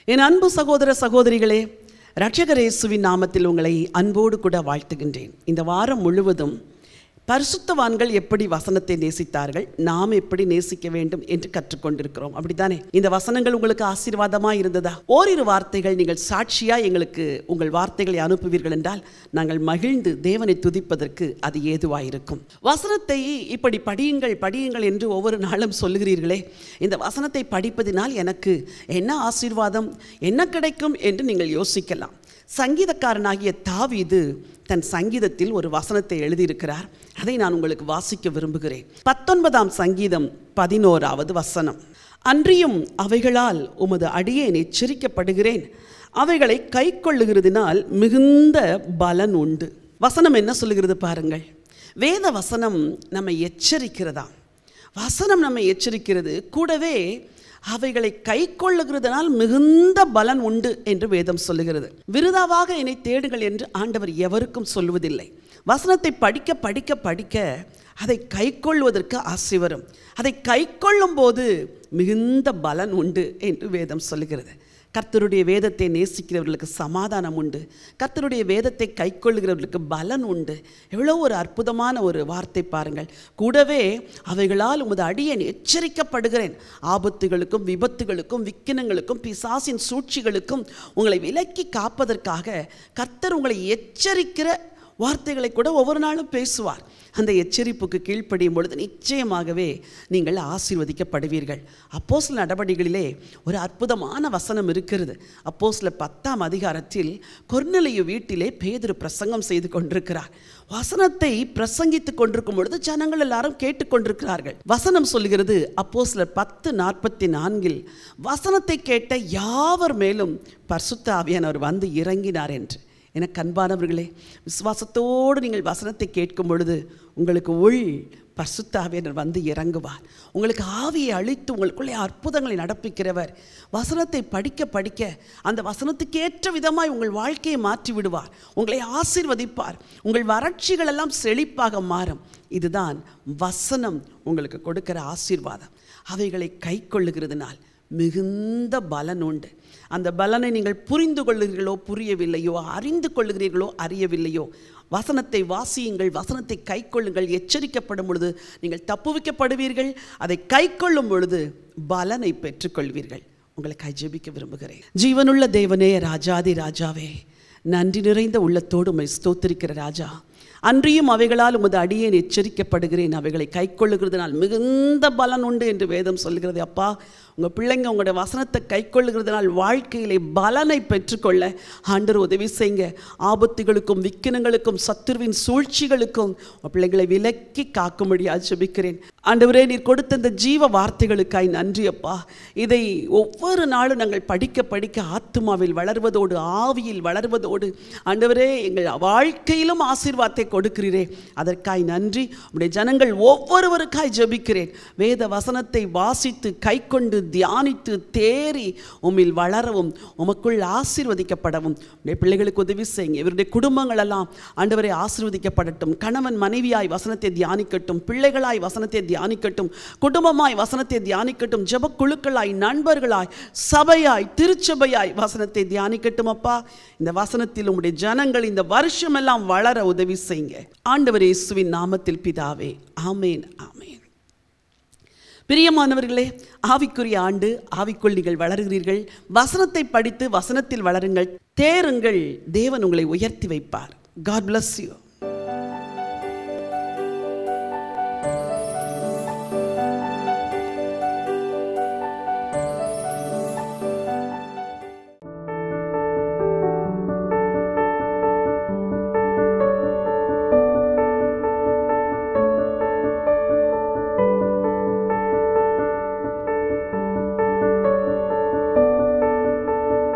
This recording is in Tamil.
என் அன்பு சகோதர சகோதரிகளே ரட்சகர் இயேசுவின் நாமத்தில் உங்களை அன்போடு கூட வாழ்த்துகின்றேன் இந்த வாரம் முழுவதும் பரிசுத்தவான்கள் எப்படி வசனத்தை நேசித்தார்கள் நாம் எப்படி நேசிக்க வேண்டும் என்று கற்றுக்கொண்டிருக்கிறோம் அப்படித்தானே இந்த வசனங்கள் உங்களுக்கு ஆசீர்வாதமா இருந்ததா ஓரிரு வார்த்தைகள் நீங்கள் சாட்சியா எங்களுக்கு உங்கள் வார்த்தைகளை அனுப்புவீர்கள் என்றால் நாங்கள் மகிழ்ந்து தேவனை துதிப்பதற்கு அது ஏதுவாயிருக்கும் வசனத்தை இப்படி படியுங்கள் படியுங்கள் என்று ஒவ்வொரு நாளும் சொல்லுகிறீர்களே இந்த வசனத்தை படிப்பதினால் எனக்கு என்ன ஆசீர்வாதம் என்ன கிடைக்கும் என்று நீங்கள் யோசிக்கலாம் சங்கீதக்காரனாகிய தாவீது தன் சங்கீதத்தில் ஒரு வசனத்தை எழுதியிருக்கிறார் அதை நான் உங்களுக்கு வாசிக்க விரும்புகிறேன் பத்தொன்பதாம் சங்கீதம் பதினோராவது வசனம் அன்றியும் அவைகளால் உமது அடியேன் எச்சரிக்கப்படுகிறேன் அவைகளை கை கொள்ளுகிறதினால் மிகுந்த பலன் உண்டு வசனம் என்ன சொல்லுகிறது பாருங்கள் வேத வசனம் நம்மை எச்சரிக்கிறதா வசனம் நம்மை எச்சரிக்கிறது கூடவே அவைகளை கை கொள்ளுகிறதுனால் மிகுந்த பலன் உண்டு என்று வேதம் சொல்லுகிறது விருதாவாக என்னை தேடுங்கள் என்று ஆண்டவர் எவருக்கும் சொல்லுவதில்லை வசனத்தை படிக்க படிக்க படிக்க அதை கை கொள்வதற்கு ஆசை வரும் அதை கை கொள்ளும் போது மிகுந்த பலன் உண்டு என்று வேதம் சொல்லுகிறது கர்த்தருடைய வேதத்தை நேசிக்கிறவர்களுக்கு சமாதானம் உண்டு கர்த்தருடைய வேதத்தை கைக்கொள்ளுகிறவர்களுக்கு பலன் உண்டு எவ்வளோ ஒரு அற்புதமான ஒரு வார்த்தை பாருங்கள் கூடவே அவைகளால் உமது அடியேன் எச்சரிக்கப்படுகிறேன் ஆபத்துகளுக்கும் விபத்துகளுக்கும் விக்கினங்களுக்கும் பிசாசின் சூழ்ச்சிகளுக்கும் உங்களை விலக்கி காப்பதற்காக கர்த்தர் உங்களை எச்சரிக்கிற வார்த்தைகளை கூட ஒவ்வொரு நாளும் பேசுவார் அந்த எச்சரிப்புக்கு கீழ்ப்படியும் பொழுது நிச்சயமாகவே நீங்கள் ஆசீர்வதிக்கப்படுவீர்கள் அப்போ சில நடவடிக்கைகளிலே ஒரு அற்புதமான வசனம் இருக்கிறது அப்போ சில பத்தாம் அதிகாரத்தில் கொர்நிலையு வீட்டிலே பேதுரு பிரசங்கம் செய்து கொண்டிருக்கிறார் வசனத்தை பிரசங்கித்துக் கொண்டிருக்கும் பொழுது ஜனங்கள் எல்லாரும் கேட்டுக்கொண்டிருக்கிறார்கள் வசனம் சொல்கிறது அப்போ சிலர் பத்து நாற்பத்தி நான்கில் வசனத்தை கேட்ட யாவர் மேலும் பரிசுத்த ஆவியானவர் வந்து இறங்கினார் என்று எனக்கு அன்பானவர்களே விசுவாசத்தோடு நீங்கள் வசனத்தை கேட்கும் பொழுது உங்களுக்கு உள் பரிசுத்தாவியனர் வந்து இறங்குவார் உங்களுக்கு ஆவியை அழித்து உங்களுக்குள்ளே அற்புதங்களை நடப்பிக்கிறவர் வசனத்தை படிக்க படிக்க அந்த வசனத்துக்கு ஏற்ற விதமாய் உங்கள் வாழ்க்கையை மாற்றி விடுவார் உங்களை ஆசீர்வதிப்பார் உங்கள் வறட்சிகள் எல்லாம் செழிப்பாக மாறும் இதுதான் வசனம் உங்களுக்கு கொடுக்கிற ஆசீர்வாதம் அவைகளை கை கொள்ளுகிறதுனால் மிகுந்த பலன் உண்டு அந்த பலனை நீங்கள் புரிந்து கொள்ளுகிறீர்களோ புரியவில்லையோ அறிந்து கொள்ளுகிறீர்களோ அறியவில்லையோ வசனத்தை வாசியுங்கள் வசனத்தை கை கொள்ளுங்கள் எச்சரிக்கப்படும் பொழுது நீங்கள் தப்புவிக்கப்படுவீர்கள் அதை கை கொள்ளும் பொழுது பலனை பெற்றுக்கொள்வீர்கள் உங்களை கை ஜெபிக்க விரும்புகிறேன் ஜீவனுள்ள தேவனே ராஜாதி ராஜாவே நன்றி நிறைந்த உள்ளத்தோடு உம்மை ஸ்தோத்திரிக்கிற ராஜா அன்றியும் அவைகளால் உமது அடியேன் எச்சரிக்கப்படுகிறேன் அவைகளை கை கொள்ளுகிறதுனால் மிகுந்த பலன் உண்டு என்று வேதம் சொல்கிறது அப்பா உங்கள் பிள்ளைங்க உங்களுடைய வசனத்தை கை கொள்ளுகிறதுனால் வாழ்க்கையிலே பலனை பெற்றுக்கொள்ள ஆண்டர் உதவி செய்யுங்க ஆபத்துகளுக்கும் விக்கினங்களுக்கும் சத்துருவின் சூழ்ச்சிகளுக்கும் உங்கள் பிள்ளைங்களை விலக்கி காக்கும்படி ஆட்சேபிக்கிறேன் ஆண்டவரே நீர் கொடுத்த இந்த ஜீவ வார்த்தைகளுக்காய் நன்றி அப்பா இதை ஒவ்வொரு நாளும் நாங்கள் படிக்க படிக்க ஆத்மாவில் வளர்வதோடு ஆவியில் வளர்வதோடு ஆண்டவரே எங்கள் வாழ்க்கையிலும் ஆசீர்வாதத்தை கொடுக்கிறீரே அதற்காய் நன்றி உடைய ஜனங்கள் ஒவ்வொருவருக்காய் ஜெபிக்கிறேன் வேத வசனத்தை வாசித்து கைக்கொண்டு தியானித்து தேறி உம்மில் வளரவும் உமக்குள் ஆசீர்வதிக்கப்படவும் உடைய பிள்ளைகளுக்கு உதவி செய்யுங்க இவருடைய குடும்பங்கள் எல்லாம் ஆண்டவரை ஆசீர்வதிக்கப்படட்டும் கணவன் மனைவியாய் வசனத்தை தியானிக்கட்டும் பிள்ளைகளாய் வசனத்தை தியானிக்கட்டும் குடும்பமாய் வசனத்தை தியானிக்கட்டும் ஜெப குழுக்களாய் நண்பர்களாய் சபையாய் திருச்சபையாய் வசனத்தை தியானிக்கட்டும் அப்பா இந்த வசனத்தில் உம்முடைய ஜனங்கள் இந்த வருஷமெல்லாம் வளர உதவி செய்யுங்க ஆண்டவர் இயேசுவின் நாமத்தில் பிதாவே ஆமேன் ஆமேன் பிரியமானவர்களே ஆவிக்குரிய ஆண்டு ஆவிக்குள் நீங்கள் வளருகிறீர்கள் வசனத்தை படித்து வசனத்தில் வளருங்கள் தேருங்கள் தேவன் உங்களை உயர்த்தி வைப்பார் காட் bless யூ